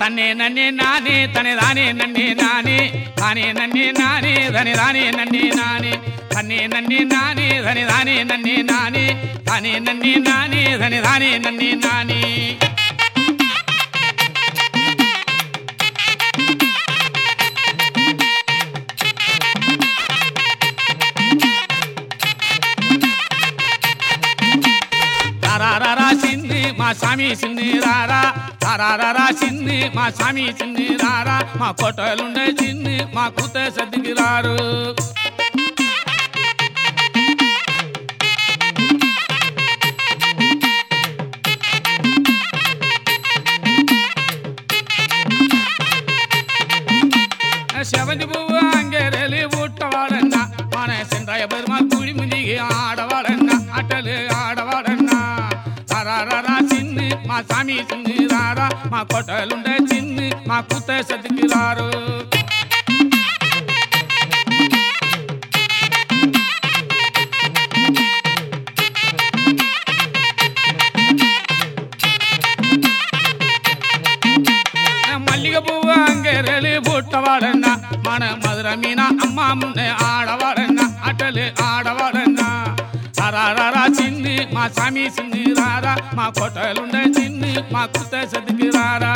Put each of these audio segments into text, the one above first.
தன்னே நன்னே நானே தனி தானே நன்னே நானே தானே நன்னே நானே தனி தானே நன்னே நானே தன்னே நன்னே நானே தனி தானே நன்னே நானே தானே நன்னே நானே தனி தானே நன்னே நானே தாராரா சின்னு மா சாமி சின்னு ராரா தாராரா சின்னு మా சாமி சின்னு ராரா మా కోటలుండ చిన్ని మా కూత సర్దిగిరారు செவந்தி பூவு அங்கேரலி ஊட்டவாடன்னா மன சென்றாய பெருமா குழி முஞ்சிகி ஆடவாடன்னா அட்டலு ஆடவாடன்னா தாராரா சின்னு మా சாமி சின்னு ராரா మా கொட்டலுண்ட சின்னு మా கூத்த சதுக்கிறாரு மல்லிகை பூவு அங்கேரலி ஊட்டவாடன்னா மன மதுரை மீனா அம்மா முன்னே ஆடவாடன்னா அட்டலு ஆடவாடன்னா தாராரா சின்னு మా சாமி சின்னு ராரா మా கொட்டலுண்ட சின்னு మా கூத்த சதுக்கிறாரா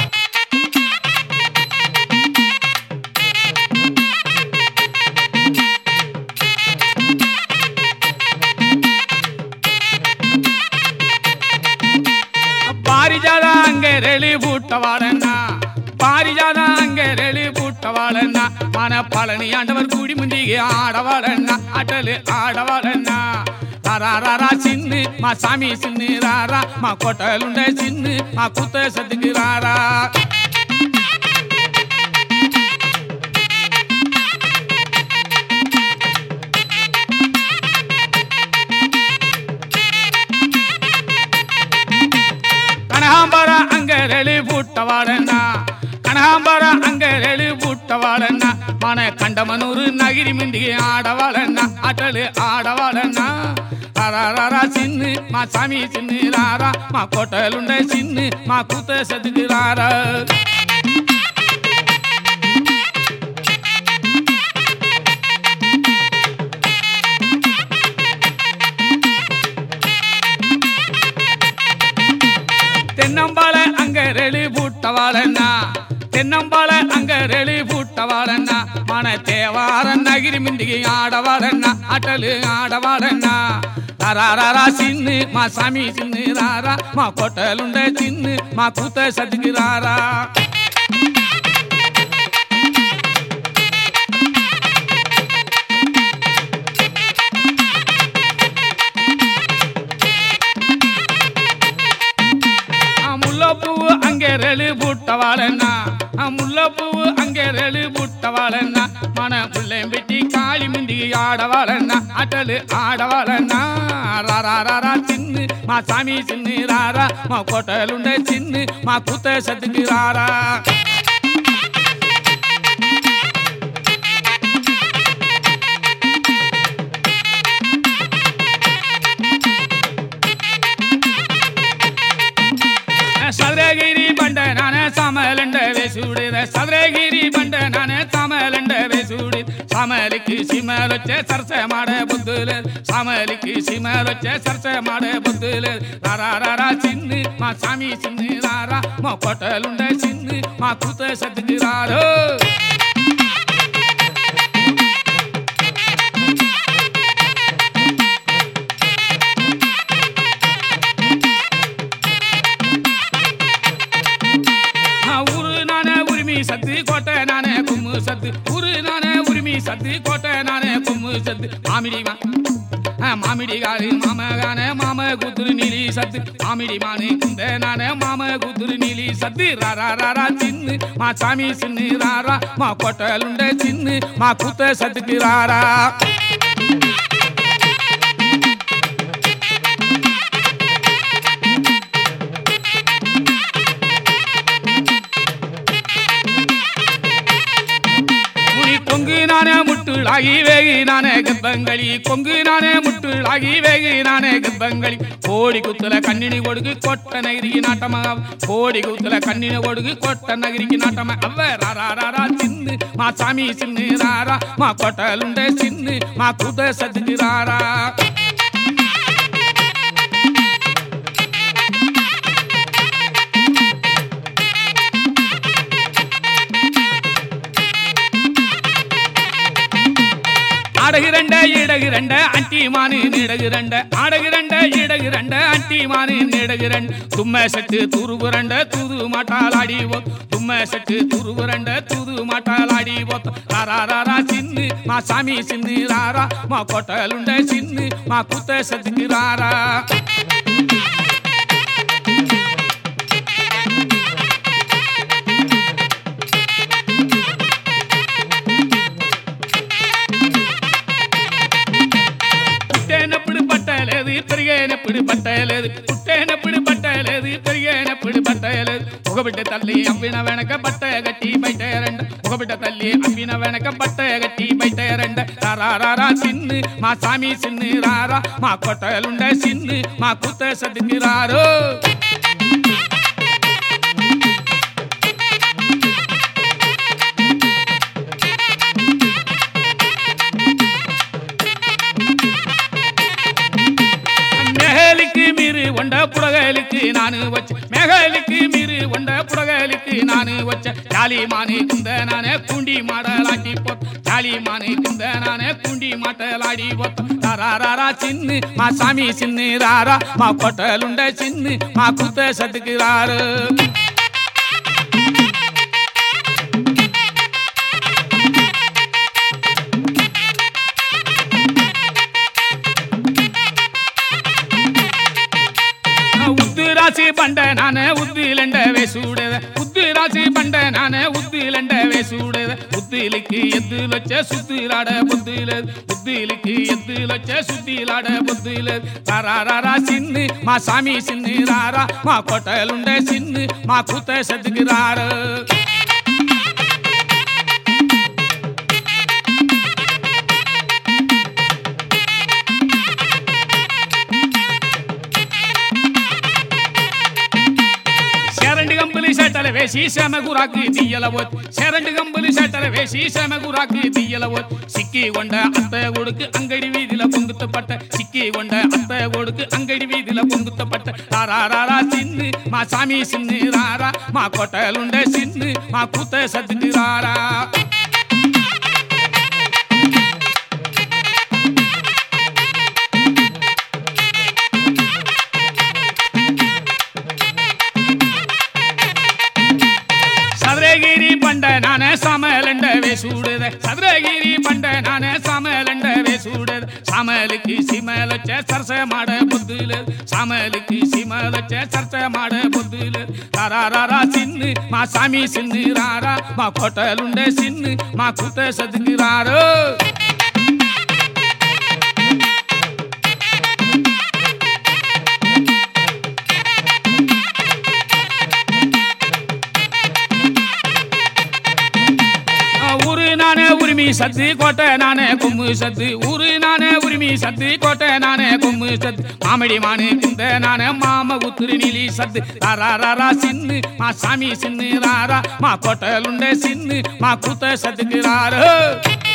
பாரிஜாத அங்கே ரெளி பூட்டவாளன்னா பாரிஜாத அங்கே ரெளி பூட்டவாளன்னா மன பழனி ஆண்டவர் குடி முந்திகி ஆடவாளன்னா அட்டலு ஆடவாளன்னா தாராரா சின்னு మా சாமி சின்னு ராரா మా கொட்டலுண்ட சின்னு మా கூத்த சத்துக்கிறாரா కనహాంబర అంగరెళి పుట్టవాడన్నా కనహాంబర అంగరెళి పుట్టవాడన్నా మన కండమనూరు నగిరి మిందికి ఆడవాడన్నా అటలు ఆడవాడన్నా రారా చిన్ని మా సామి చిన్ని రారా మా కోటలుండే చిన్ని మా కూత సదికి రారా தென்னம்பால அங்க ரெளி பூட்டவாளன்னா தென்னம்பால அங்க ரெளி பூட்டவாளன்னா மன தேவார நகிரி மிந்திகி ஆடவாளன்னா அட்டலு ஆடவாளன்னா రారా సిన్ని మా సామి సిన్ని రారా మా కొట్టలుండే చిన్ని మా కూత సతికి రారా ఆ ముల్ల పువ్వు అంగెరెలు బుట్టవాలన్నా ఆ ముల్ల పువ్వు అంగెరెలు బుట్టవాలన్నా మన పుల్లెం పెట్టి కాళి ముందికి ఆడవాలన్నా అటలు ఆడవాలన్నా రారా రారా చిన్ని మా సామి చిన్ని రారా మా కోటలుండే చిన్ని మా కూత సతికి రారా சதுரகிரி பண்ட நானே சமலண்ட வேசூடு சதுரகிரி பண்ட நானே சமலண்ட வேசூடு சமலிக்கு சிமலொச்ச சரச மாட புத்துல சமலிக்கு சிமலொச்ச சரச மாட புத்துல ராரா ராரா சின்னு మా சாமி சின்னு ராரா మా கொட்டலுண்ட சின்னு మా கூத்த சத்துக்கு ராரோ ஆ, ஊரு நானே உரிமை சத்து கோட்டை நானே கும்மு சத்து ஊரு நானே உரிமை சத்து கோட்டை நானே கும்மு சத்து மாமிடி மா ஆ, மாமிடி காலு மாமகானே மாம கூத்துரு நீலி சத்து மாமிடி மானே குந்த நானே மாம கூத்துரு நீலி சத்து ராரா ராரா சின்னு మా சாமி சின்னு ராரா మా கொட்டலுண்ட சின்னு మా கூத்த சத்துக்கு ராரா முனி கொங்கு நானே முட்டு முட்டுளாகி வேகு நானே கர்ப்பங்களி கொங்கு நானே முட்டுளாகி வேகு நானே கர்ப்பங்களி கோடி குத்துல கண்ணினி கொடுக்கு கொட்ட நகிரிக்கு நாட்டமா கோடி குத்துல கண்ணினி கொடுக்கு கொட்ட நகிரிக்கு நாட்டமா அவ ராரா ராரா சின்னு மா சாமி சின்னு ராரா மா கொட்டலுண்ட சின்னு மா குத சத்துக்கு ராரா ஆடகிரண்ட இடகிரண்ட அட்டி மானு நீடகிரண்ட ஆடகிரண்ட இடகிரண்ட அட்டி மானு நீடகிரண்ட தும்ம செட்டு துருபுரண்ட தூது மாட்டாலாடி போ தும்ம செட்டு துருபுரண்ட தூது மாட்டாலாடி போத்த ராரா ராரா சின்னு மா சாமி சின்னு ராரா மா கொட்டலுண்ட சின்னு மா குத்த சத்துக்கு ராரா పుట్టేనప్పుడు పట్టలేదు పెరిగేనప్పుడు పట్టలేదు పుట్టేనప్పుడు పట్టలేదు పెరిగేనప్పుడు పట్టలేదు ఒక బిడ్డ తల్లి అవ్విన వెనక బట్ట గట్టి బయట రండ ఒక బిడ్డ తల్లి అవ్విన వెనక బట్ట గట్టి బయట రండ రారా రారా సిన్ను మా సామి సిన్ను రారా మా కొట్టలుండే సిన్ను మా కుత్త సదికి రారు மேகலிக்கு மீறு ஒண்ட புடகலிக்கு நானு வச்ச மேகலிக்கு மீறு ஒண்ட புடகலிக்கு நானு வச்ச ஜாலி மானு குந்த நானே குண்டி மாடலாட்டி போத் ஜாலி மானு குந்த நானே குண்டி மாட்டலாடி போத் ராரா ராரா சின்னு మా సామి సిన్ని రారా మా కొట్టలుండ చిన్ని మా కుత్త సతుకు రారు ఉద్దు రాసి బండ నానే ఉద్దిలండ వేసుడేద ఉద్దు రాసి బండ నానే ఉద్దిలండ వేసుడేద ఉద్దిలికి ఎద్దులొచ్చే సుద్దిలాడ బుద్ధిలేదు ఉద్దిలికి ఎద్దులొచ్చే సుద్దిలాడ బుద్ధిలేదు రారా రారా సిన్ని మా సామి సిన్ని రారా మా కొట్టలుండే సిన్ని మా కూత సద్దికి రారు శరణి గంపులి సెట్టల వేసి శమగురాకి తీయలవోత్ శరణి గంపులి సెట్టల వేసి శమగురాకి తీయలవోత్ సిక్కి కొండ అత్త కొడుకు అంగడి వీధిల పొంగుత పట్ట సిక్కి కొండ అత్త కొడుకు అంగడి వీధిల పొంగుత పట్ట రారా రారా సిన్ని మా సామి సిన్ని రారా మా కొట్టలుండే సిన్ని మా కూత సద్దికి రారా சதுரகிரி பண்ட நானே சமலண்ட வேசூடுத சதுரகிரி பண்ட நானே சமலண்ட வேசூடுத சமலுக்கு சிமலச்ச சரச மாட புத்துல சமலுக்கு சிமலச்ச சரச மாட புத்துல ராரா ராரா சின்னு మా సామి సిన్ని రారా మా కొట్టలుండే సిన్ని మా కుత సదికి రారు ஊரு நானே உரிமை சத்து கோட்டை நானே கொம்பு சத்து ஊரு நானே உரிமை சத்து கோட்டை நானே கொம்பு சத்து மாமடி மானு குந்த நானே மாம உத்துரு நீலி சத்து ராரா ராரா சின்னு మా సామి సిన్ని రారా మా కొట్టలుండే సిన్ని మా కూత సత్తుకి రారు